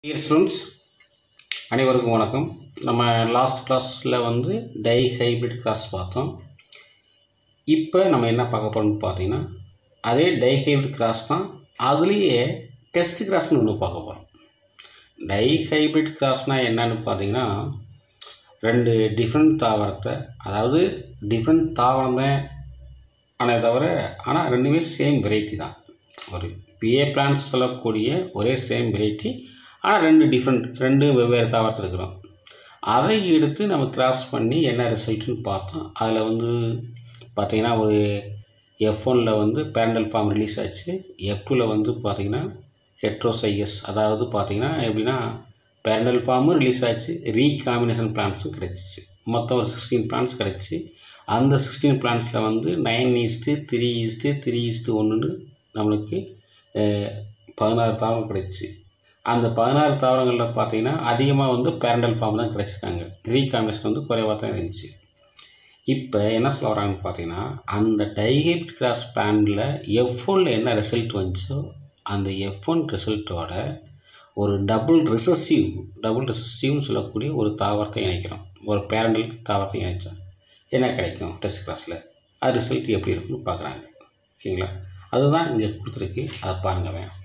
dear students அனைவருக்கும் வணக்கம் நம்ம லாஸ்ட் கிளாஸில் வந்து டை ஹைபிரிட் கிராஸ் பார்த்தோம் இப்போ நம்ம என்ன பார்க்க போகிறோம்னு பார்த்தீங்கன்னா அதே டை ஹைபிரிட் கிராஸ் தான் அதுலேயே டெஸ்ட் கிராஸ்னு ஒன்று பார்க்க போகிறோம் டை ஹைபிரிட் கிராஸ்னால் என்னன்னு பார்த்தீங்கன்னா ரெண்டு டிஃப்ரெண்ட் தாவரத்தை அதாவது டிஃப்ரெண்ட் தாவரம் தான் ஆனால் தவிர ஆனால் ரெண்டுமே சேம் வெரைட்டி தான் ஒரு பிஏ பிளான்ஸ் சொல்லக்கூடிய ஒரே சேம் வெரைட்டி ஆனால் ரெண்டு டிஃப்ரெண்ட் ரெண்டு வெவ்வேறு தாவரத்தை இருக்கிறோம் அதை எடுத்து நம்ம கிராஸ் பண்ணி என்ன ரிசல்ட்னு பார்த்தோம் அதில் வந்து பார்த்திங்கன்னா ஒரு எஃப் ஒனில் வந்து பேரண்டல் ஃபார்ம் ரிலீஸ் ஆச்சு எஃப் டூவில் வந்து பார்த்திங்கன்னா ஹெட்ரோசையஸ் அதாவது பார்த்திங்கன்னா எப்படின்னா பேரண்டல் ஃபார்மும் ரிலீஸ் ஆச்சு ரீகாம்பினேஷன் பிளான்ஸும் கிடச்சிச்சு மொத்தம் ஒரு சிக்ஸ்டீன் பிளான்ஸ் கிடச்சி அந்த சிக்ஸ்டீன் பிளான்ஸில் வந்து nine is to three is to three is to ஒன்றுன்னு நம்மளுக்கு அஹ், பதினாறு தாவரம் கிடச்சி அந்த பதினாறு தாவரங்களில் பார்த்தீங்கன்னா அதிகமாக வந்து பேரண்டல் ஃபார்ம் தான் கிடச்சிருக்காங்க ரீகாம்பினேஷன் வந்து குறைவாக தான் இருந்துச்சு இப்போ என்ன சொல்ல வராங்கன்னு பார்த்தீங்கன்னா அந்த டைஹைட் கிராஸ் பிளானில் எஃப் ஒனில் என்ன ரிசல்ட் வந்துச்சோ அந்த எஃப் ஒன் ரிசல்ட்டோட ஒரு டபுள் ரிசசிவ் டபுள் ரிசசிவ்னு சொல்லக்கூடிய ஒரு தாவரத்தை இணைக்கிறோம் ஒரு பேரண்டல் தாவரத்தை இணைச்சோம் என்ன கிடைக்கும் டெஸ்ட் கிளாஸில் அது ரிசல்ட் எப்படி இருக்குன்னு பார்க்குறாங்க ஓகேங்களா அதுதான் இங்கே கொடுத்துருக்கு அதை பாருங்க வேன்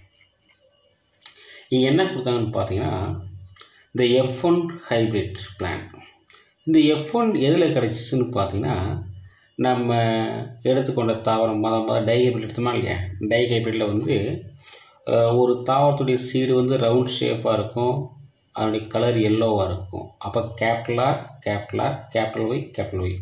இங்கே என்ன கொடுத்தாங்கன்னு பார்த்தீங்கன்னா இந்த எஃப் ஒன் ஹைப்ரிட் பிளான் இந்த எஃப் ஒன் எதில் கிடச்சிச்சுன்னு பார்த்தீங்கன்னா நம்ம எடுத்துக்கொண்ட தாவரம் மொதல் முதல் டை ஹைப்ரிட் எடுத்தோமா இல்லையா டை ஹைப்ரிட்டில் வந்து அஹ், ஒரு தாவரத்துடைய சீடு வந்து ரவுண்ட் ஷேப்பாக இருக்கும் அதனுடைய கலர் எல்லோவாக இருக்கும் அப்போ capital R capital R capital Y capital Y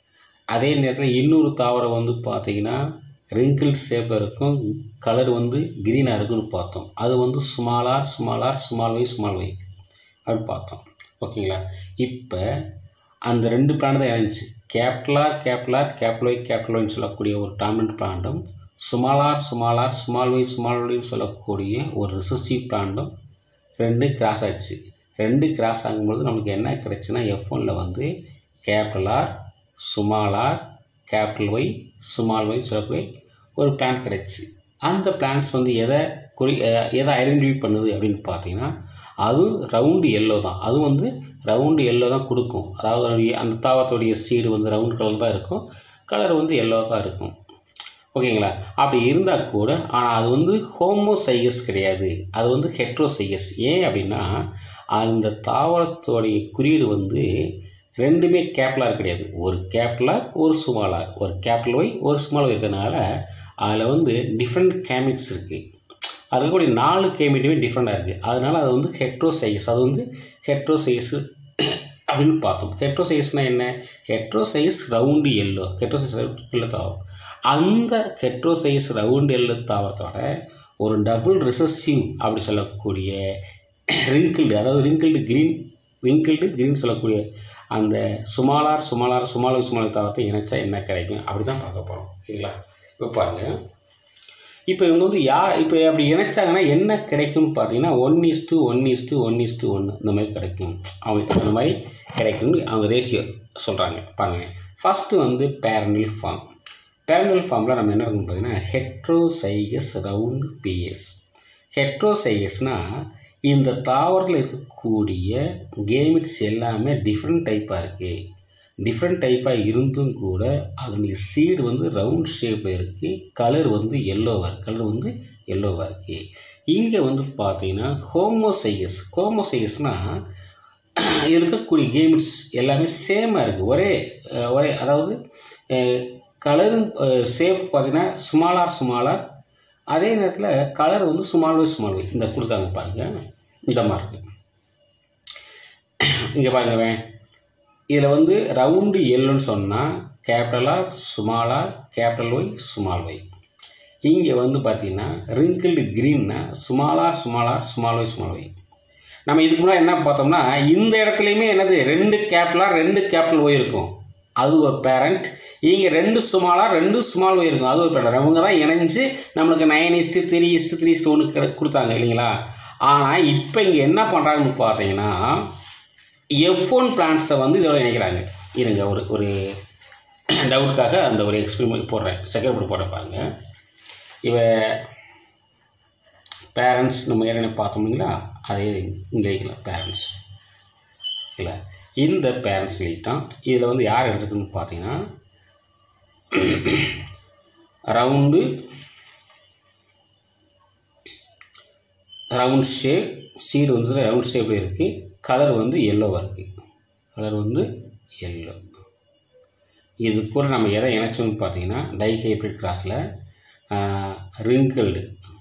அதே நேரத்தில் இன்னொரு தாவரம் வந்து பார்த்தீங்கன்னா ரிங்கிள் ஷேப்பில் இருக்கும் கலர் வந்து க்ரீனாக இருக்குன்னு பார்த்தோம் அது வந்து small R small R small Y small Y அப்படின்னு பார்த்தோம் ஓகேங்களா இப்போ அந்த ரெண்டு பிளான் தான் இணைஞ்சி capital R capital R capital Y capital ஒய்னு சொல்லக்கூடிய ஒரு டாமினன்ட் பிளான்டும் small R small R small Y small ஒய்னு சொல்லக்கூடிய ஒரு ரிசசிவ் பிளான்டும் ரெண்டு கிராஸ் ஆச்சு ரெண்டு கிராஸ் ஆகும்பொழுது நமக்கு என்ன கிடைச்சுன்னா எஃப் ஒனில் வந்து capital R small R capital Y small Y சொல்லக்கூடிய ஒரு பிளான் கிடைச்சு அந்த பிளான்ஸ் வந்து எதை குறி அஹ் எதை ஐடென்டிஃபை பண்ணுது அப்படின்னு பார்த்தீங்கன்னா அதுவும் ரவுண்டு எல்லோ தான் அதுவும் வந்து ரவுண்டு எல்லோ தான் கொடுக்கும் அதாவது அதனுடைய அந்த தாவரத்துடைய சீடு வந்து ரவுண்ட் கலர் தான் இருக்கும் கலர் வந்து எல்லோ தான் இருக்கும் ஓகேங்களா அப்படி இருந்தால் கூட ஆனால் அது வந்து ஹோமோசையஸ் கிடையாது அது வந்து ஹெட்ரோசையஸ் ஏன் அப்படின்னா அந்த தாவரத்தோடைய குறியீடு வந்து ரெண்டுமே கேப்டலார் கிடையாது ஒரு கேப்டலார் ஒரு சுமாலார் ஒரு கேபிட்டல் ஒய் ஒரு சுமால் இருக்கிறதுனால அதில் வந்து டிஃப்ரெண்ட் கேமிட்ஸ் இருக்குது அது இருக்கக்கூடிய நாலு கேமிட்டுமே டிஃப்ரெண்ட்டாக இருக்குது அதனால் அது வந்து ஹெட்ரோசையஸ் அது வந்து ஹெட்ரோசையஸ் அப்படின்னு பார்த்தோம் ஹெட்ரோசைஸ்னால் என்ன heterozygous round yellow heterozygous yellow தாவரம் அந்த ஹெட்ரோசைஸ் ரவுண்டு எல்லோ தாவரத்தோட ஒரு டபுள் ரிசசிவ் அப்படி சொல்லக்கூடிய ரிங்கிள்டு அதாவது ரிங்கிள்டு க்ரீன் ரிங்கிள்டு க்ரீன் சொல்லக்கூடிய அந்த சுமாலார் சுமாலார் சுமாலை சுமாலை தாவரத்தை இணைச்சா என்ன கிடைக்கும் அப்படி தான் பார்க்க போகிறோம் ஓகேங்களா இப்போ பாருங்கள் இப்போ இவங்க வந்து யா இப்போ அப்படி இணைச்சாங்கன்னா என்ன கிடைக்கும்னு பார்த்தீங்கன்னா one is to one is to one is to ஒன்று இந்த மாதிரி கிடைக்கும் அவங்க அந்த மாதிரி கிடைக்கும்னு அவங்க ரேஷியோ சொல்கிறாங்க பாருங்கள் ஃபஸ்ட்டு வந்து பேரனல் ஃபார்ம் பேரனல் ஃபார்மில் நம்ம என்ன இருக்குன்னு பார்த்தீங்கன்னா ஹெட்ரோசைகஸ் ரவுண்ட் பிஎஸ் ஹெட்ரோசைகஸ்னால் இந்த தாவரத்தில் இருக்கக்கூடிய கேமிட்ஸ் எல்லாமே டிஃப்ரெண்ட் டைப்பாக இருக்குது டிஃப்ரெண்ட் டைப்பாக இருந்தும் கூட அதனுடைய சீடு வந்து ரவுண்ட் ஷேப்பில் இருக்குது கலர் வந்து எல்லோவாக இருக்குது கலர் வந்து எல்லோவாக இருக்குது இங்கே வந்து பார்த்தீங்கன்னா ஹோமோசையஸ் ஹோமோசையஸ்னால் இருக்கக்கூடிய கேமிட்ஸ் எல்லாமே சேமாக இருக்குது ஒரே அஹ், ஒரே அதாவது கலரும் ஷேப் பார்த்தீங்கன்னா ஸ்மாலார் ஸ்மாலார் அதே நேரத்தில் கலர் வந்து ஸ்மால் வை ஸ்மால் வை இந்த கொடுத்தாங்க பாருங்கள் இந்த மாதிரி இருக்கு இங்கே பாருங்கவேன் இதில் வந்து ரவுண்டு எல்லுன்னு சொன்னால் capital R small R capital Y small Y இங்கே வந்து பார்த்தீங்கன்னா ரிங்கிள்டு க்ரீன்னா small R small R small Y small Y நம்ம இதுக்கு முன்னாடி என்ன பார்த்தோம்னா இந்த இடத்துலையுமே என்னது ரெண்டு கேபிட்டலாக ரெண்டு கேபிட்டல் ஒய் இருக்கும் அது ஒரு பேரண்ட் இங்கே ரெண்டு சுமாலாக ரெண்டு ஸ்மால் ஒய் இருக்கும் அது ஒரு பேரண்ட் அவங்க தான் இணைஞ்சு நம்மளுக்கு nine is to three is to three is to ஒன்று கிட கொடுத்தாங்க இல்லைங்களா ஆனால் இப்போ இங்கே என்ன பண்ணுறாங்கன்னு பார்த்தீங்கன்னா எஃப் ஒன் பிளான்ஸை வந்து இதோட இணைக்கிறாங்க இருங்க ஒரு ஒரு டவுட்டுக்காக அந்த ஒரு எக்ஸ்பெரிமெண்ட் போடுறேன் செகண்ட் போட்டு போடுறேன் பாருங்கள் இவ பேரண்ட்ஸ் நம்ம ஏற்கனவே பார்த்தோம் இல்லைங்களா அதே இங்கே எழுதிக்கலாம் பேரண்ட்ஸ் இல்லை இந்த பேரண்ட்ஸ் எழுதிட்டான் இதில் வந்து யார் எடுத்துக்கணும்னு பார்த்தீங்கன்னா ரவுண்டு ரவுண்ட் ஷேப் சீடு வந்து ரவுண்ட் ஷேப்பில் இருக்குது கலர் வந்து எல்லோவாக இருக்குது கலர் வந்து எல்லோ இது கூட நம்ம எதை இணைச்சோம்னு பார்த்தீங்கன்னா டை ஹைப்ரிட் கிராஸில் ரிங்கிள்டு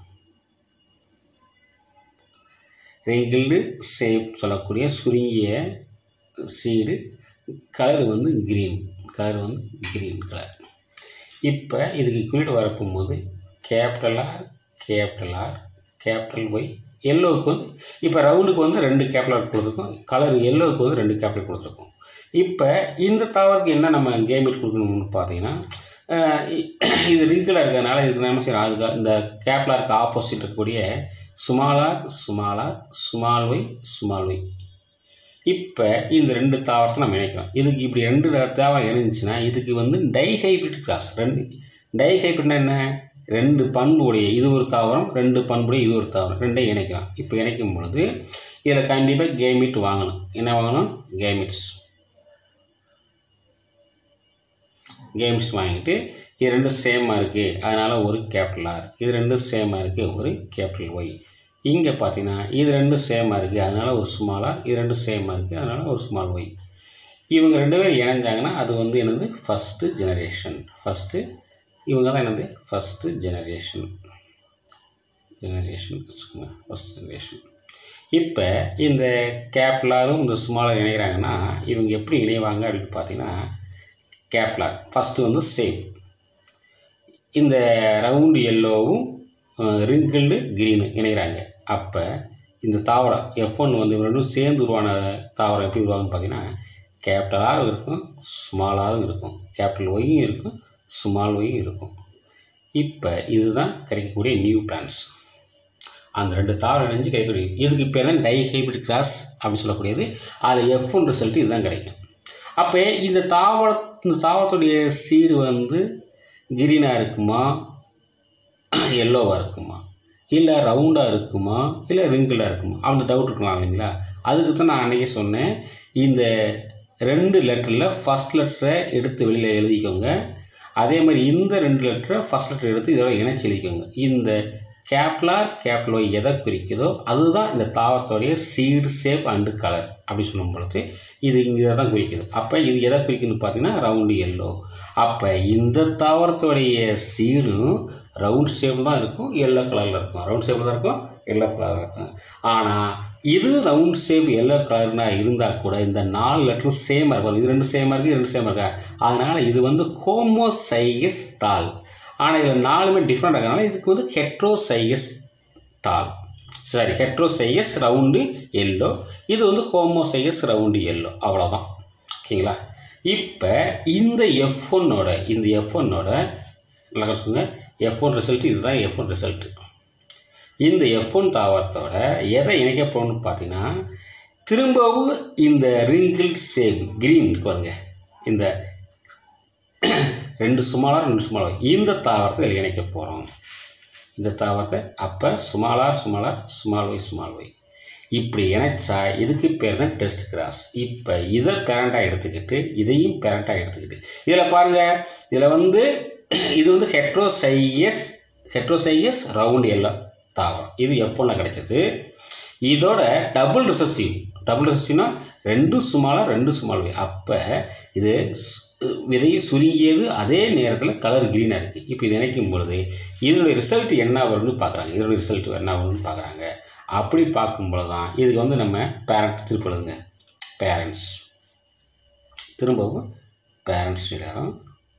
ரிங்கிள்டு ஷேப் சொல்லக்கூடிய சுருங்கிய சீடு கலர் வந்து க்ரீன் கலர் வந்து க்ரீன் கலர் இப்போ இதுக்கு குறியீடு வரப்போகும்போது capital R capital R capital Y எல்லோவுக்கு வந்து இப்போ ரவுண்டுக்கு வந்து ரெண்டு கேபிட்டல் கொடுத்துருக்கோம் கலர் எல்லோவுக்கு வந்து ரெண்டு கேபிட்டல் கொடுத்துருக்கோம் இப்போ இந்த தாவரத்துக்கு என்ன நம்ம கேமிட் கொடுக்கணும்னு பார்த்தீங்கன்னா அஹ் இ- இது ரிங்கில் இருக்கிறதுனால இது நம்ம சரி அதுக்கு இந்த கேப்லாருக்கு ஆப்போசிட் இருக்கக்கூடிய small R small R small Y small Y இப்போ இந்த ரெண்டு தாவரத்தை நம்ம இணைக்கிறோம் இதுக்கு இப்படி ரெண்டு தாவரம் இணைஞ்சுன்னா இதுக்கு வந்து டைஹைபிரிட் கிராஸ் ரெண்டு டைஹைபிரிட்னா என்ன ரெண்டு பண்புடைய இது ஒரு தாவரம் ரெண்டு பண்புடைய இது ஒரு தாவரம் ரெண்டையும் இணைக்கலாம் இப்போ இணைக்கும் பொழுது இதில் கண்டிப்பாக கேமிட் வாங்கணும் என்ன வாங்கணும் கேமிட்ஸ் கேம்ஸ் வாங்கிட்டு இது ரெண்டும் சேமாக இருக்குது அதனால் ஒரு கேபிட்டல் ஆர் இது ரெண்டும் சேமாக இருக்குது ஒரு கேபிட்டல் ஒய் இங்கே பார்த்தீங்கன்னா இது ரெண்டும் சேமாக இருக்குது அதனால் ஒரு ஸ்மால் ஆர் இது ரெண்டும் சேமாக இருக்குது அதனால் ஒரு ஸ்மால் ஒய் இவங்க ரெண்டு பேரும் இணைஞ்சாங்கன்னா அது வந்து என்னது ஃபஸ்ட்டு ஜெனரேஷன் ஃபஸ்ட்டு இவங்க தான் என்னது ஃபஸ்ட்டு ஜெனரேஷன் ஜெனரேஷன் வச்சுக்கோங்க ஃபஸ்ட் ஜெனரேஷன் இப்போ இந்த கேப்லாரும் இந்த ஸ்மாலர் இணைகிறாங்கன்னா இவங்க எப்படி இணைவாங்க அப்படின்னு பார்த்தீங்கன்னா கேப்லார் ஃபஸ்ட்டு வந்து சேம் இந்த ரவுண்டு எல்லோவும் ரிங்கிள்டு க்ரீனு இணைகிறாங்க அப்போ இந்த தாவரம் எஃப் ஒன் வந்து இவங்க ரெண்டும் சேர்ந்து உருவான தாவரம் எப்படி உருவாகுன்னு பார்த்தீங்கன்னா கேபிட்டலாகவும் இருக்கும் ஸ்மாலாகவும் இருக்கும் கேபிட்டல் ஒய்யும் இருக்கும் ஸ்மால் ஒய்யும் இருக்கும் இப்போ இதுதான் கிடைக்கக்கூடிய நியூ பிளான்ஸ் அந்த ரெண்டு தாவரம் இணைஞ்சு கிடைக்கக்கூடிய இதுக்கு பேர் தான் டை ஹைபிரிட் கிராஸ் அப்படின்னு சொல்லக்கூடியது அதில் எஃப் ஒன் ரிசல்ட் இதுதான் கிடைக்கும் அப்போ இந்த தாவர இந்த தாவரத்துடைய சீடு வந்து கிரீனாக இருக்குமா எல்லோவாக இருக்குமா இல்லை ரவுண்டாக இருக்குமா இல்லை ரிங்கிளாக இருக்குமா அந்த டவுட் இருக்கலாம் இல்லைங்களா அதுக்கு தான் நான் அன்றைக்கி சொன்னேன் இந்த ரெண்டு லெட்டரில் ஃபஸ்ட் லெட்டரை எடுத்து வெளியில் எழுதிக்கோங்க அதே மாதிரி இந்த ரெண்டு லெட்டரை ஃபஸ்ட் லெட்டர் எடுத்து இதோட இணைச்சி எழுதிக்கோங்க இந்த கேப்லார் கேப்லோ எதை குறிக்குதோ அதுதான் இந்த தாவரத்தோடைய சீடு ஷேப் அண்டு கலர் அப்படி சொல்லும் பொழுது இது இங்கே தான் குறிக்குது அப்போ இது எதை குறிக்குதுன்னு பார்த்தீங்கன்னா ரவுண்டு எல்லோ அப்போ இந்த தாவரத்தோடைய சீடும் ரவுண்ட் ஷேப் தான் இருக்கும் எல்லோ கலரில் இருக்கும் ரவுண்ட் ஷேப்பில் தான் இருக்கும் எல்லோ கலரில் இருக்கும் ஆனால் இது ரவுண்ட் ஷேப் எல்லோ கலர்னா இருந்தால் கூட இந்த நாலு லெட்டரும் சேமாக இருக்கும் இது ரெண்டு சேமாக இருக்குது இது ரெண்டு சேமாக இருக்கா அதனால் இது வந்து ஹோமோசைகஸ் தாள் ஆனால் இதில் நாலுமே டிஃப்ரெண்ட் இருக்கனால இதுக்கு வந்து ஹெட்ரோசைகஸ் தாள் சரி ஹெட்ரோசைகஸ் ரவுண்டு எல்லோ இது வந்து ஹோமோசைகஸ் ரவுண்டு எல்லோ அவ்வளோதான் ஓகேங்களா இப்போ இந்த எஃப் ஒன்னோட இந்த எஃப் ஒன்னோட நல்லா சொல்லுங்க எஃப் ஒன் ரிசல்ட் இதுதான் எஃப் ஒன் ரிசல்ட்டு இந்த எஃப் ஒன் தாவரத்தோட எதை இணைக்க போகணும்னு பார்த்தீங்கன்னா திரும்பவும் இந்த ரிங்கிள் சேவ் க்ரீன் பாருங்க இந்த ரெண்டு சுமாலார் ரெண்டு சுமாலார் இந்த தாவரத்தை இதில் இணைக்க போகிறோம் இந்த தாவரத்தை அப்போ small R small R small Y small Y இப்படி இணைச்சா இதுக்கு பேர் தான் டெஸ்ட் கிராஸ் இப்போ இதை பேரண்டாக எடுத்துக்கிட்டு இதையும் பேரண்டாக எடுத்துக்கிட்டு இதில் பாருங்கள் இதில் வந்து இது வந்து ஹெட்ரோசையஸ் ஹெட்ரோசையஸ் ரவுண்ட் எல்லாம் தாவரம் இது எஃப் ஒன்ல கிடைச்சது இதோட டபுள் ரிசசிவ் டபுள் ரிசசிவ்னா ரெண்டு சுமாலாக ரெண்டு சுமால் ஒய் அப்போ இது சு- விதை சுருங்கியது அதே நேரத்தில் கலர் க்ரீனாக இருக்குது இப்போ இது இணைக்கும் பொழுது இதனுடைய ரிசல்ட் என்ன வரும்னு பார்க்குறாங்க இதனுடைய ரிசல்ட் என்ன வரும்னு பார்க்குறாங்க அப்படி பார்க்கும்பொழுது தான் இதுக்கு வந்து நம்ம பேரண்ட்ஸ் திருப்பி எழுதுங்க பேரண்ட்ஸ் திரும்பவும் பேரண்ட்ஸ் எழுதுறோம்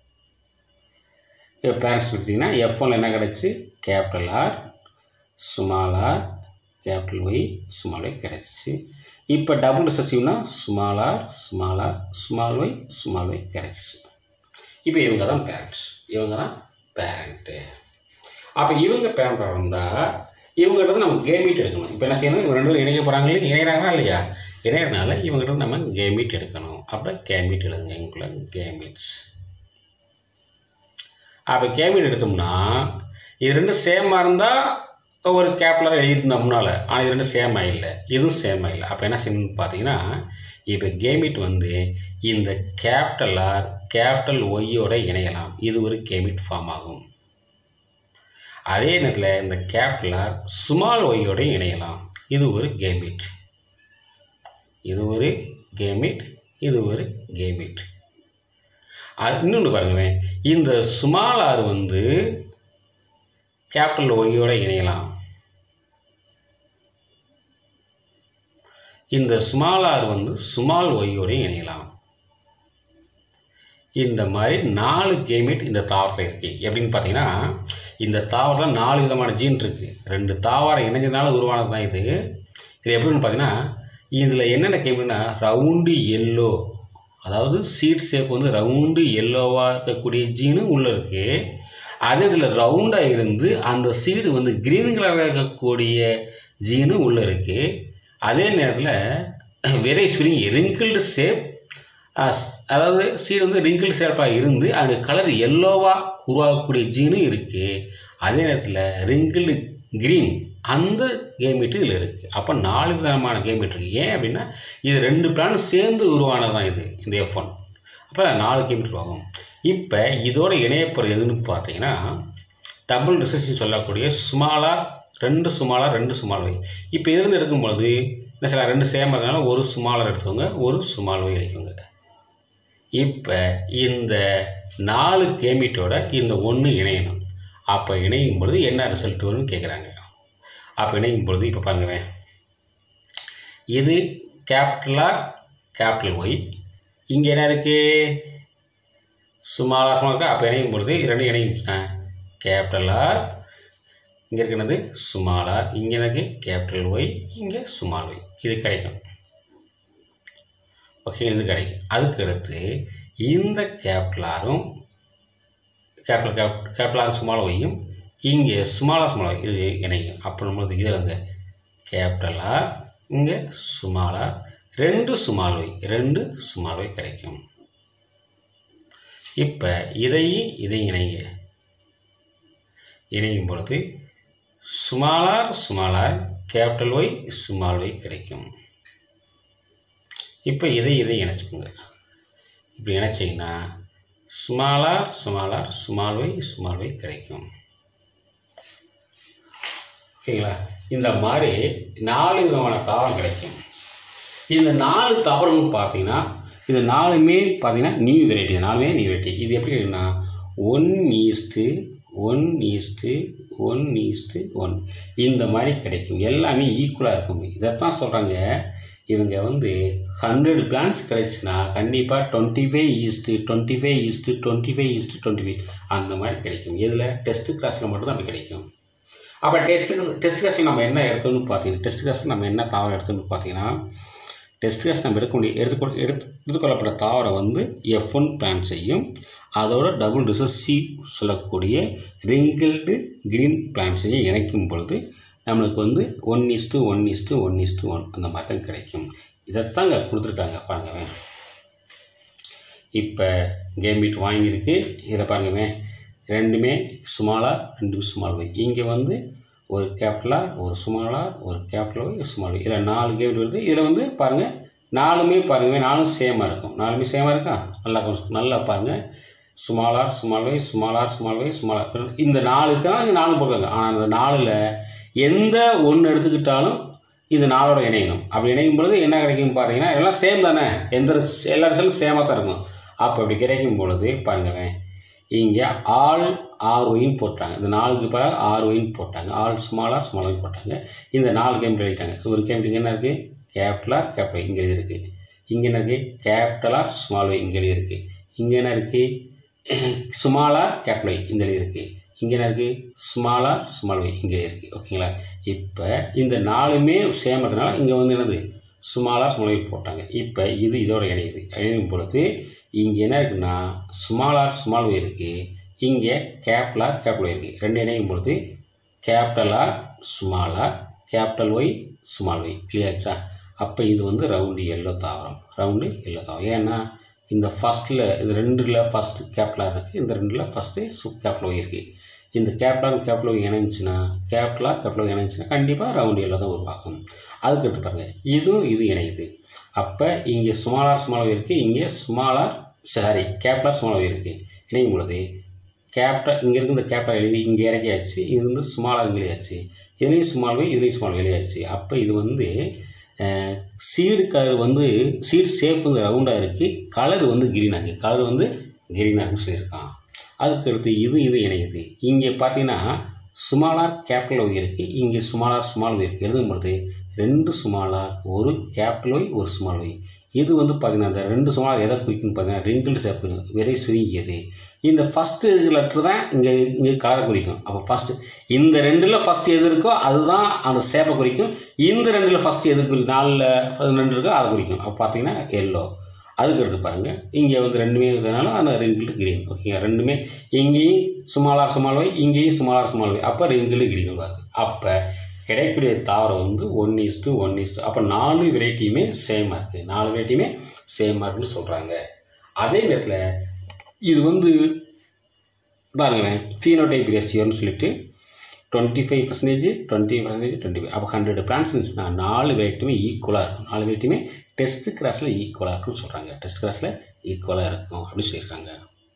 இப்போ பேரண்ட்ஸ் எடுத்திங்கன்னா எஃப் ஒன்ல என்ன கிடச்சி capital R small R capital Y small Y கிடச்சிச்சு இப்போ டபுள் ரிசசிவ்னா small R small R small Y small Y கிடச்சிச்சு இப்போ இவங்க தான் பேரண்ட்ஸ் இவங்க தான் பேரண்ட்டு அப்போ இவங்க பேரண்ட்டாக இருந்தால் இவங்ககிட்ட நம்ம கேமீட் எடுக்கணும் இப்போ என்ன செய்யணும் இவங்க ரெண்டு பேரும் இணைக்க போகிறாங்களே இணைகிறாங்களா இல்லையா இணையறனால இவங்ககிட்ட நம்ம கேமீட் எடுக்கணும் அப்போ கேமீட் எழுதுங்க எங்களுக்குள்ள கேமீட்ஸ் அப்போ கேமீட் எடுத்தோம்னா இது ரெண்டும் சேமாக இருந்தால் ஒரு கேப்லர் எழுதியிருந்தோம்னால ஆனால் இது ரெண்டும் சேமாக இல்லை இதுவும் சேமாக இல்லை அப்போ என்ன செய்யணும்னு பார்த்தீங்கன்னா இப்போ கேமிட் வந்து இந்த கேபிட்டல் ஆர் கேபிட்டல் ஒய்யோட இணையலாம் இது ஒரு கேமிட் ஃபார்ம் ஆகும் அதே நேரத்தில் இந்த கேபிட்டல் ஆர் ஸ்மால் ஒய்யோட இணையலாம் இது ஒரு கேமிட் இது ஒரு கேமிட் இது ஒரு கேமிட் அது இன்னொன்று பாருங்களேன் இந்த ஸ்மால் ஆர் வந்து கேபிட்டல் ஒய்யோட இணையலாம் இந்த ஸ்மால் ஆர் வந்து ஸ்மால் ஒய்யோட இணையலாம் இந்த மாதிரி நாலு கேமிட் இந்த தாவரத்தில் இருக்குது எப்படின்னு பார்த்தீங்கன்னா இந்த தாவரத்தில் நாலு விதமான ஜீன் இருக்குது ரெண்டு தாவரம் இணைஞ்சதுனால உருவானது தான் இது இது எப்படின்னு பார்த்தீங்கன்னா இதில் என்னென்ன கேமிட்னா ரவுண்டு எல்லோ அதாவது சீட் ஷேப் வந்து ரவுண்டு எல்லோவாக இருக்கக்கூடிய ஜீனு உள்ளே இருக்குது அதே இதில் ரவுண்டாக இருந்து அந்த சீடு வந்து க்ரீன் கலராக இருக்கக்கூடிய ஜீனு உள்ளே இருக்குது அதே நேரத்தில் வெரை ஸ்விரிங் ரிங்கிள்டு ஷேப் அதாவது சீடு வந்து ரிங்கிள் ஷேப்பாக இருந்து அந்த கலர் எல்லோவாக உருவாகக்கூடிய ஜீனும் இருக்குது அதே நேரத்தில் ரிங்கிள்டு க்ரீன் அந்த கேமிட்டு இதில் இருக்குது அப்போ நாலு விதமான கேமிட் இருக்குது ஏன் அப்படின்னா இது ரெண்டு பிளானும் சேர்ந்து உருவானது தான் இது இந்த எஃப் ஒன் அப்போ நாலு கேமிட் உருவாகும் இப்போ இதோட இணையப்படுறது எதுன்னு பார்த்தீங்கன்னா டபுள் ரிசர்ச்னு சொல்லக்கூடிய சுமாலாக ரெண்டு சுமாலாக ரெண்டு சுமால் வை இப்போ இருந்து எடுக்கும்பொழுது என்ன சில ரெண்டு சேம் இருக்கனால ஒரு சுமாலர் எடுத்துக்கோங்க ஒரு சுமால் வை எடுக்கோங்க இப்போ இந்த நாலு கேமிட்டோட இந்த ஒன்று இணையணும் அப்போ இணையும் பொழுது என்ன ரிசல்ட் வரும்னு கேட்குறாங்க அப்போ இணையும் பொழுது இப்போ பாருங்களேன் இது கேபிட்டலாக கேபிட்டல் ஒய் இங்கே என்ன இருக்குது சுமாலாக சும்மா இருக்கா அப்போ இணையும் பொழுது ரெண்டும் இணையும் கேபிட்டலாக இங்கே இருக்கிறது சுமாலார் இங்கே எனக்கு கேபிட்டல் ஒய் இங்கே சுமால் ஒய் இது கிடைக்கும் ஓகே இது கிடைக்கும் அதுக்கு அடுத்து இந்த கேபிட்டலாரும் கேபிட்டல் கேப் கேபிட்டலார் சுமால் ஒய்யும் இங்கே சுமாலா சுமாலா இது இணைக்கும் அப்போ நம்மளுக்கு இதில் வந்து கேபிட்டலார் இங்கே சுமாலார் ரெண்டு சுமால் ஒய் ரெண்டு சுமால் ஒய் கிடைக்கும் இப்போ இதையும் இதையும் இணைங்க இணையும் பொழுது small R small R capital Y small Y கிடைக்கும் இப்போ இதை இதை இணைச்சிக்கோங்க இப்படி இணைச்சிங்கன்னா small R small R small Y small Y கிடைக்கும் ஓகேங்களா இந்த மாதிரி நாலு விதமான தாவரம் கிடைக்கும் இந்த நாலு தாவரம்னு பார்த்தீங்கன்னா இது நாலுமே பார்த்தீங்கன்னா நியூ வெரைட்டி நாலுமே நியூ வெரைட்டி இது எப்படி இருக்குன்னா one is to one is to one is to one இந்த மாதிரி கிடைக்கும் எல்லாமே ஈக்குவலாக இருக்கும் இதைத்தான் சொல்கிறாங்க இவங்க வந்து ஹண்ட்ரட் பிளான்ஸ் கிடைச்சுன்னா கண்டிப்பாக twenty five is to twenty five is to twenty five is to twenty five அந்த மாதிரி கிடைக்கும் இதில் டெஸ்ட் கிளாஸில் மட்டும் தான் அப்படி கிடைக்கும் அப்போ டெஸ்ட் டெஸ்ட் கிளாஸில் நம்ம என்ன எடுத்தோம்னு பார்த்தீங்கன்னா டெஸ்ட் கிளாஸில் நம்ம என்ன தாவரம் எடுத்தோம்னு பார்த்தீங்கன்னா டெஸ்ட் கிளாஸ் நம்ம எடுக்கக்கூடிய எடுத்துக்கொ எடுத்து எடுத்துக்கொள்ளப்பட்ட தாவரம் வந்து எஃப் ஒன் பிளான் செய்யும் அதோட டபுள் ரிசர்ச் சி சொல்லக்கூடிய ரிங்கிள்டு க்ரீன் பிளான்ஸையும் இணைக்கும் பொழுது நம்மளுக்கு வந்து one is to one is to one is to one அந்த மாதிரி தான் கிடைக்கும் இதைத்தான் இங்கே கொடுத்துருக்காங்க பாருங்கவேன் இப்போ கேம் பீட் வாங்கியிருக்கு இதை பாருங்கவேன் ரெண்டுமே சுமாலாக ரெண்டு சுமால் வை இங்கே வந்து ஒரு கேபிட்டலாக ஒரு சுமாலாக ஒரு கேபிட்டல் வை சுமால் வை இதில் நாலு கேம் வருது இதில் வந்து பாருங்கள் நாலுமே பாருங்கள் நாலும் சேமாக இருக்கும் நாலுமே சேமாக இருக்கா நல்லா கொஞ்சம் நல்லா பாருங்கள் சுமாலார் சுமால் வை சுமாலார் சுமால் வை சுமாலார் இந்த நாலு இருக்கா இங்கே நாலு போடுறாங்க ஆனால் அந்த நாலில் எந்த ஒன்று எடுத்துக்கிட்டாலும் இது நாளோட இணையணும் அப்படி இணையும் பொழுது என்ன கிடைக்கும் பார்த்தீங்கன்னா எல்லாம் சேம் தானே எந்த ரிச- எல்லா ரிசல்ட்டும் சேமாக தான் இருக்கும் அப்போ இப்படி கிடைக்கும் பொழுது பாருங்களேன் இங்கே ஆல் ஆறு ஒயின் போட்டாங்க இந்த நாலுக்கு பிறகு ஆறு ஒயின் போட்டாங்க ஆல் ஸ்மாலாக ஸ்மால் ஒயின் போட்டாங்க இந்த நாலு கேம் எழுதிட்டாங்க ஒரு கேம் இங்கே என்ன இருக்குது கேபிட்டலார் கேபிட்டல் இங்கே எழுதியிருக்கு இங்கே என்ன இருக்குது கேபிட்டலார் ஸ்மால் ஒய் இங்கே எழுதியிருக்கு இங்கே என்ன இருக்குது ஸ்மாலார் கேபிட்டல் ஒய் இந்த எழுதியிருக்கு இங்கே என்ன இருக்குது ஸ்மாலார் ஸ்மால் ஒய் இங்கே இருக்குது ஓகேங்களா இப்போ இந்த நாலுமே சேம் இருக்கனால இங்கே வந்து என்னது ஸ்மாலார் ஸ்மால் ஒய் போட்டாங்க இப்போ இது இதோட இணையுது இணையும் பொழுது இங்கே என்ன இருக்குன்னா ஸ்மாலார் ஸ்மால் ஒய் இருக்குது இங்கே கேபிட்டலார் கேபிட்டல் ஒய் இருக்குது ரெண்டு இணையும் பொழுது capital R small R capital Y small Y கிளியர்ச்சா அப்போ இது வந்து ரவுண்டு எல்லோ தாவரம் ரவுண்டு எல்லோ தாவரம் ஏன்னா இந்த ஃபஸ்ட்டில் இது ரெண்டில் ஃபஸ்ட்டு கேபிட்டலாக இருக்குது இந்த ரெண்டில் ஃபஸ்ட்டு சு கேபிட்டல் ஒய் இருக்குது இந்த கேப்டல் கேப்டல் இணைஞ்சுன்னா கேப்டலா கேப்டல் இணைஞ்சுன்னா கண்டிப்பாக ரவுண்ட் எல்லாம் தான் உருவாகும் அதுக்கு எடுத்து பாருங்கள் இதுவும் இது இணையுது அப்போ இங்கே ஸ்மாலார் ஸ்மாலாக இருக்குது இங்கே ஸ்மாலார் சாரி கேப்டலார் ஸ்மாலாக இருக்குது இணையும் பொழுது கேப்டல் இங்கே இருந்து இந்த கேப்டல் எழுதி இங்கே இறக்கியாச்சு இது வந்து ஸ்மாலாக எழுதியாச்சு இதுலேயும் ஸ்மால் வே இதுலேயும் ஸ்மால் எழுதியாச்சு அப்போ இது வந்து சீடு கலர் வந்து சீடு ஷேப் வந்து ரவுண்டாக இருக்குது கலர் வந்து க்ரீனாக இருக்குது கலர் வந்து க்ரீனாக இருக்குன்னு சொல்லியிருக்கான் அதுக்கு அடுத்து இது இது இணையுது இங்கே பார்த்தீங்கன்னா சுமாலார் கேபிட்டல் ஒய் இருக்குது இங்கே சுமாலார் ஸ்மால் ஒய் இருக்குது எழுதும் பொழுது ரெண்டு சுமாலார் ஒரு கேபிட்டல் ஒய் ஒரு ஸ்மால் ஒய் இது வந்து பார்த்தீங்கன்னா அந்த ரெண்டு சுமாலார் எதை குறிக்குன்னு பார்த்தீங்கன்னா ரிங்கிள் ஷேப் வெறை சுருங்கியது இந்த ஃபஸ்ட்டு லெட்ரு தான் இங்கே இங்கே கலரை குறிக்கும் அப்போ ஃபஸ்ட்டு இந்த ரெண்டில் ஃபஸ்ட்டு எது இருக்கோ அதுதான் அந்த சேப்பை குறிக்கும் இந்த ரெண்டில் ஃபஸ்ட்டு எது குறிக்கும் நாலில் ரெண்டு இருக்கோ அதை குறிக்கும் அப்போ பார்த்தீங்கன்னா எல்லோ அதுக்கு எடுத்து பாருங்கள் இங்கே வந்து ரெண்டுமே இருக்கிறதுனால அந்த ரிங்கிள் கிரீன் ஓகேங்க ரெண்டுமே இங்கேயும் சுமாலார் சுமால்வை இங்கேயும் சுமாலார் சுமால்வை அப்போ ரிங்கிள் கிரீன் வருது அப்போ கிடைக்கக்கூடிய தாவரம் வந்து ஒன் இஸ்ட்டு ஒன் இஸ்ட்டு அப்போ நாலு வெரைட்டியுமே சேமாக இருக்குது நாலு வெரைட்டியுமே சேமாக இருக்குன்னு சொல்கிறாங்க அதே நேரத்தில் இது வந்து பாருங்களேன் ஃபீனோடைப் ரேஷியோன்னு சொல்லிட்டு twenty five percentage twenty percentage twenty five அப்போ ஹண்ட்ரட் பிளான்ஸ் இருந்துச்சுன்னா நாலு வெரைட்டுமே ஈக்குவலாக இருக்கும் நாலு வெரைட்டுமே டெஸ்ட் கிராஸில் ஈக்குவலாக இருக்கும்னு சொல்கிறாங்க டெஸ்ட் கிராஸில் ஈக்குவலாக இருக்கும் அப்படின்னு சொல்லியிருக்காங்க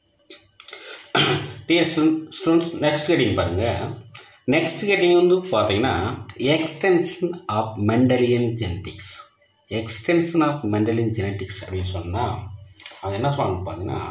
டிஎஸ் ஸ்டூடெண்ட்ஸ் நெக்ஸ்ட் கேட்டிங் பாருங்கள் நெக்ஸ்ட் கேட்டிங் வந்து பார்த்தீங்கன்னா extension of Mendelian genetics extension of Mendelian genetics அப்படின்னு சொன்னால் அது என்ன சொல்லணும்னு பார்த்தீங்கன்னா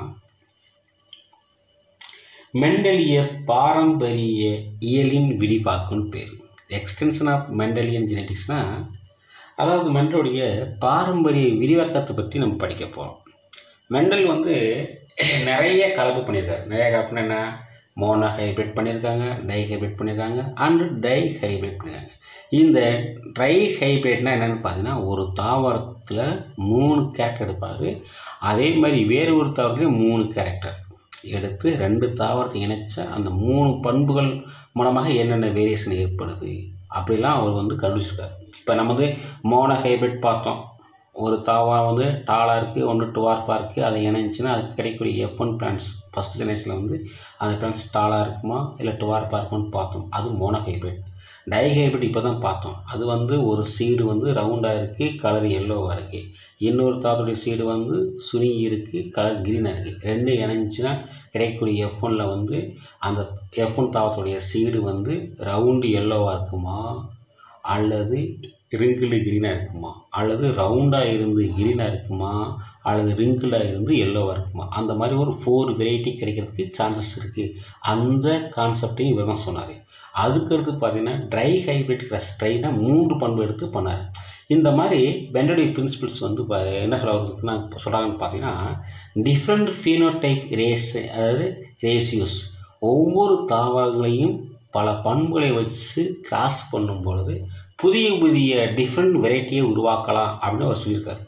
மெண்டலிய பாரம்பரிய இயலின் விரிவாக்கம்னு பேர் எக்ஸ்டென்ஷன் ஆஃப் மெண்டலியன் ஜெனட்டிக்ஸ்னால் அதாவது மெண்டலுடைய பாரம்பரிய விரிவாக்கத்தை பற்றி நம்ம படிக்க போகிறோம் மெண்டல் வந்து நிறைய கலப்பு பண்ணியிருக்காரு நிறைய கலப்புனா என்ன மோனோ ஹைபிரிட் பண்ணியிருக்காங்க டை ஹைபிரிட் பண்ணியிருக்காங்க அண்டு டை ஹைபிரிட் பண்ணியிருக்காங்க இந்த ட்ரை ஹைபிரிட்னா என்னென்னு பார்த்தீங்கன்னா ஒரு தாவரத்தில் மூணு கேரக்டர் எடுப்பார் அதே மாதிரி வேறு ஒரு தாவரத்துலேயும் மூணு கேரக்டர் எடுத்து ரெண்டு தாவரத்தை இணைச்சா அந்த மூணு பண்புகள் மூலமாக என்னென்ன வேரியேஷன் ஏற்படுது அப்படிலாம் அவர் வந்து கண்டுபிடிச்சிருக்காரு இப்போ நம்ம வந்து மோனோ ஹைபிரிட் பார்த்தோம் ஒரு தாவரம் வந்து டாலாக இருக்குது ஒன்று டுவார்ஃபாக இருக்குது அதை இணைஞ்சுன்னா அதுக்கு கிடைக்கக்கூடிய எஃப் ஒன் பிளான்ஸ் ஃபஸ்ட் ஜெனரேஷனில் வந்து அந்த பிளான்ஸ் டாலாக இருக்குமா இல்லை டுவார்ஃபாக இருக்குமான்னு பார்த்தோம் அது மோனோ ஹைபிரிட் டை ஹைபிரிட் இப்போ தான் பார்த்தோம் அது வந்து ஒரு சீடு வந்து ரவுண்டாக இருக்குது கலர் எல்லோவாக இருக்குது இன்னொரு தாவரத்துடைய சீடு வந்து சுருங்கி இருக்குது கலர் க்ரீனாக இருக்குது ரெண்டு இணைஞ்சுன்னா கிடைக்கக்கூடிய எஃப் ஒனில் வந்து அந்த எஃப் ஒன் தாவரத்துடைய சீடு வந்து ரவுண்டு எல்லோவாக இருக்குமா அல்லது ரிங்கிள் க்ரீனாக இருக்குமா அல்லது ரவுண்டாக இருந்து க்ரீனாக இருக்குமா அல்லது ரிங்கிளாக இருந்து எல்லோவாக இருக்குமா அந்த மாதிரி ஒரு ஃபோர் வெரைட்டி கிடைக்கிறதுக்கு சான்சஸ் இருக்குது அந்த கான்செப்டையும் இவர் தான் சொன்னார் அதுக்கடுத்து பார்த்தீங்கன்னா ட்ரை ஹைபிரிட் கிராஸ் ட்ரைனா மூன்று பண்பு எடுத்து பண்ணார் இந்த மாதிரி பெண்டடி பிரின்சிபிள்ஸ் வந்து இப்போ என்ன சொல்ல வருதுன்னா சொல்கிறாங்கன்னு பார்த்தீங்கன்னா டிஃப்ரெண்ட் ஃபீனோடைப் ரேஸ் அதாவது ரேசியோஸ் ஒவ்வொரு தாவரங்களையும் பல பண்புகளை வச்சு கிராஸ் பண்ணும் பொழுது புதிய புதிய டிஃப்ரெண்ட் வெரைட்டியை உருவாக்கலாம் அப்படின்னு அவர் சொல்லியிருக்காரு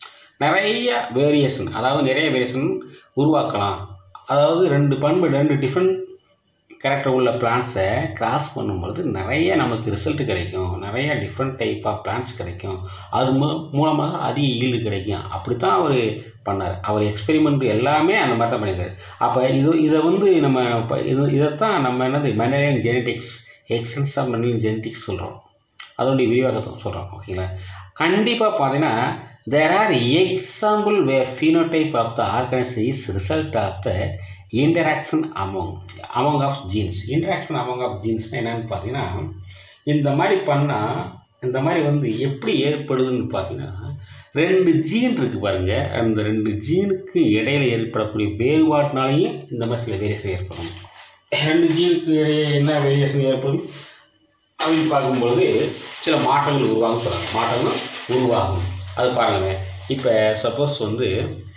நிறைய வேரியேஷன் அதாவது நிறைய வேரியேஷன் உருவாக்கலாம் அதாவது ரெண்டு பண்பு ரெண்டு டிஃப்ரெண்ட் கேரக்டர் உள்ள பிளான்ஸை கிராஸ் பண்ணும்பொழுது நிறைய நமக்கு ரிசல்ட் கிடைக்கும் நிறைய டிஃப்ரெண்ட் டைப் ஆஃப் பிளான்ஸ் கிடைக்கும் அது மூ மூலமாக அதிக ஈல்டு கிடைக்கும் அப்படி தான் அவர் பண்ணார் அவர் எக்ஸ்பெரிமெண்ட் எல்லாமே அந்த மாதிரி தான் பண்ணியிருக்காரு அப்போ இது இதை வந்து நம்ம இப்போ இது இதைத்தான் நம்ம என்னது Mendelian genetics extension of Mendelian genetics சொல்கிறோம் அதனுடைய விரிவாக்கத்தை சொல்கிறோம் ஓகேங்களா கண்டிப்பாக பார்த்தீங்கன்னா there are example where phenotype of the organiser is result of the interaction among among of genes interaction among of ஜீன்ஸ்னால் என்னென்னு பார்த்தீங்கன்னா இந்த மாதிரி பண்ணால் இந்த மாதிரி வந்து எப்படி ஏற்படுதுன்னு பார்த்தீங்கன்னா ரெண்டு ஜீன் இருக்குது பாருங்கள் அந்த ரெண்டு ஜீனுக்கு இடையில ஏற்படக்கூடிய வேறுபாட்டினாலையும் இந்த மாதிரி சில வேரியேஷன் ஏற்படும் ரெண்டு ஜீனுக்கு இடையே என்ன வேரியேஷன் ஏற்படும் அப்படின்னு பார்க்கும்பொழுது சில மாற்றங்கள் உருவாகும் சொல்கிறாங்க மாற்றங்கள் உருவாகும் அது பாருங்க இப்போ சப்போஸ் வந்து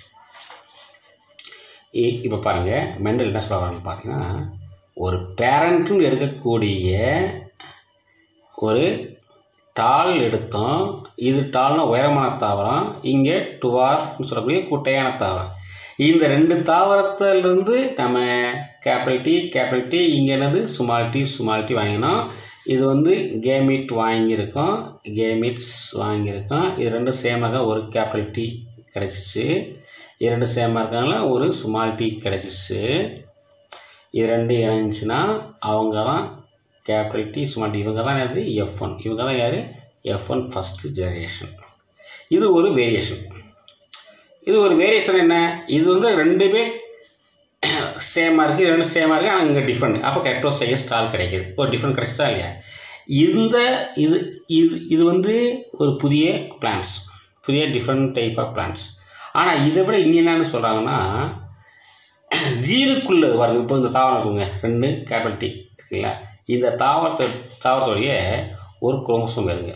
இப்போ பாருங்கள் மெண்டல் என்ன சொல்கிறாங்கன்னு பார்த்தீங்கன்னா ஒரு பேரண்ட்டுன்னு எடுக்கக்கூடிய ஒரு டால் எடுத்தோம் இது டால்னா உயரமான தாவரம் இங்கே டுவார்ஃப்னு சொல்லக்கூடிய குட்டையான தாவரம் இந்த ரெண்டு தாவரத்திலிருந்து நம்ம கேபிட்டல் டி கேபிட்டல் டி இங்கே என்னது சுமால் டி சுமால் டி வாங்கினோம் இது வந்து கேமிட் வாங்கியிருக்கோம் கேமிட்ஸ் வாங்கியிருக்கோம் இது ரெண்டும் சேமாக ஒரு கேபிட்டல் டி கிடச்சிச்சு இது ரெண்டும் சேமாக இருக்கனால ஒரு சுமால் டி கிடச்சிச்சு இது ரெண்டு இணைஞ்சுன்னா அவங்க தான் கேபிட்டல் டி ஸ்மால் டி இவங்க தான் எது எஃப் ஒன் இவங்க தான் யார் எஃப் ஒன் ஃபஸ்ட்டு ஜெனரேஷன் இது ஒரு வேரியேஷன் இது ஒரு வேரியேஷன் என்ன இது வந்து ரெண்டுமே சேமாக இருக்குது இது ரெண்டும் சேமாக இருக்குது ஆனால் இங்கே டிஃப்ரெண்ட் அப்போ கெக்டோசைய ஸ்டால் கிடைக்குது ஒரு டிஃப்ரெண்ட் கிடைச்சதா இல்லையா இந்த இது இது இது வந்து ஒரு புதிய பிளான்ஸ் புதிய டிஃப்ரெண்ட் டைப் ஆஃப் பிளான்ஸ் ஆனால் இதை விட இன்னும் என்னன்னு சொல்கிறாங்கன்னா ஜீனுக்குள்ளே வருது இப்போ இந்த தாவரம் இருக்குங்க ரெண்டு கேபிட்டல் டி இருக்குல்ல இந்த தாவரத்தை தாவரத்துடைய ஒரு குரோமோசோம் வருங்க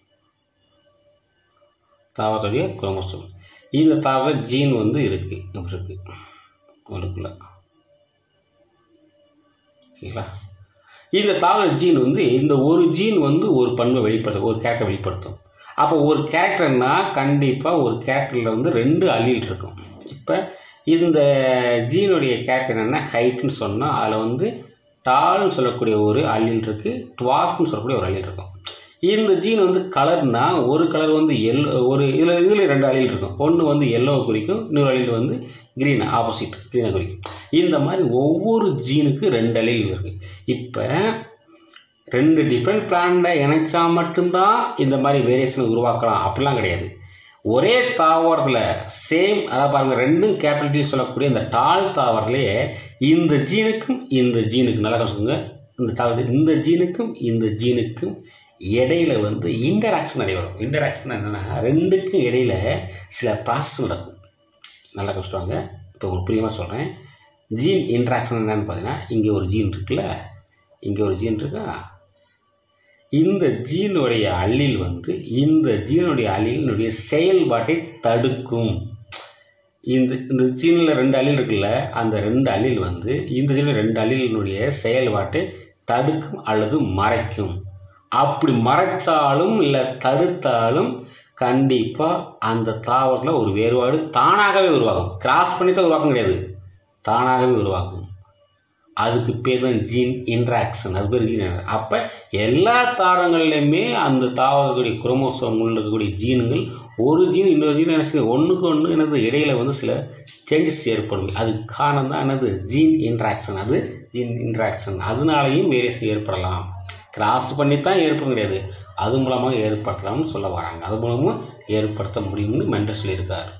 தாவரத்துடைய குரோமோசோம் இந்த தாவர ஜீன் வந்து இருக்குது இப்படி இருக்குது உங்களுக்குள்ள ஓகேங்களா இந்த தாவர ஜீன் வந்து இந்த ஒரு ஜீன் வந்து ஒரு பண்பை வெளிப்படுத்தும் ஒரு கேரக்டர் வெளிப்படுத்தும் அப்போ ஒரு கேரக்டர்னா கண்டிப்பாக ஒரு கேரக்டரில் வந்து ரெண்டு அலீல் இருக்கும் இப்போ இந்த ஜீனுடைய கேரக்டர் என்னென்னா ஹைட்னு சொன்னால் அதில் வந்து டால்னு சொல்லக்கூடிய ஒரு அலீல் இருக்குது ட்வாக்னு சொல்லக்கூடிய ஒரு அலீல் இருக்கும் இந்த ஜீன் வந்து கலர்னா ஒரு கலர் வந்து எல்லோ ஒரு இதில் இதில் ரெண்டு அலீல் இருக்கும் ஒன்று வந்து எல்லோவை குறிக்கும் இன்னொரு அலீல் வந்து க்ரீன் ஆப்போசிட் க்ரீனை குறிக்கும் இந்த மாதிரி ஒவ்வொரு ஜீனுக்கு ரெண்டு அலீல் இருக்குது இப்போ ரெண்டு டிஃப்ரெண்ட் பிளான்ட்டை இணைச்சா மட்டும்தான் இந்த மாதிரி வேரியேஷன் உருவாக்கலாம் அப்படிலாம் கிடையாது ஒரே தாவரத்தில் சேம் அதாவது பாருங்கள் ரெண்டும் கேபிட்டலிட்டி சொல்லக்கூடிய இந்த டால் தாவரத்துலேயே இந்த ஜீனுக்கும் இந்த ஜீனுக்கும் நல்லா கவனிச்சுக்கோங்க இந்த தாவரத்தில் இந்த ஜீனுக்கும் இந்த ஜீனுக்கும் இடையில வந்து இன்டராக்ஷன் நடைபெறும் இன்டராக்ஷன் என்னென்னா ரெண்டுக்கும் இடையில சில ப்ராசஸ் நடக்கும் நல்லா கஷ்டவாங்க இப்போ உங்களுக்கு புரியுமா சொல்கிறேன் ஜீன் இன்ட்ராக்ஷன் என்னன்னு பார்த்தீங்கன்னா இங்கே ஒரு ஜீன் இருக்குல்ல இங்கே ஒரு ஜீன் இருக்கா இந்த ஜீனுடைய அள்ளில் வந்து இந்த ஜீனுடைய அள்ளினுடைய செயல்பாட்டை தடுக்கும் இந்த இந்த ஜீனில் ரெண்டு அள்ளில் இருக்குல்ல அந்த ரெண்டு அள்ளில் வந்து இந்த ஜீனில் ரெண்டு அள்ளிலினுடைய செயல்பாட்டை தடுக்கும் அல்லது மறைக்கும் அப்படி மறைச்சாலும் இல்லை தடுத்தாலும் கண்டிப்பாக அந்த தாவரத்தில் ஒரு வேறுபாடு தானாகவே உருவாகும் கிராஸ் பண்ணி தான் உருவாக்கம் கிடையாது தானாகவே உருவாகும் அதுக்கு பேர் தான் ஜீன் இன்ட்ராக்ஷன் அது பேர் ஜீன் அப்போ எல்லா தாவரங்கள்லையுமே அந்த தாவரத்துடைய குரோமோசோமில் இருக்கக்கூடிய ஜீன்கள் ஒரு ஜீன் இன்னொரு ஜீன் என்ன செய்யும் ஒன்றுக்கு ஒன்று என்னது இடையில வந்து சில சேஞ்சஸ் ஏற்படும் அதுக்கு காரணம் தான் என்னது ஜீன் இன்ட்ராக்ஷன் அது ஜீன் இன்ட்ராக்ஷன் அதனாலையும் வேரியேஷன் ஏற்படலாம் கிராஸ் பண்ணி தான் ஏற்படும் கிடையாது அது மூலமாக ஏற்படுத்தலாம்னு சொல்ல வராங்க அது மூலமாக ஏற்படுத்த முடியும்னு மென்டர் சொல்லியிருக்கார்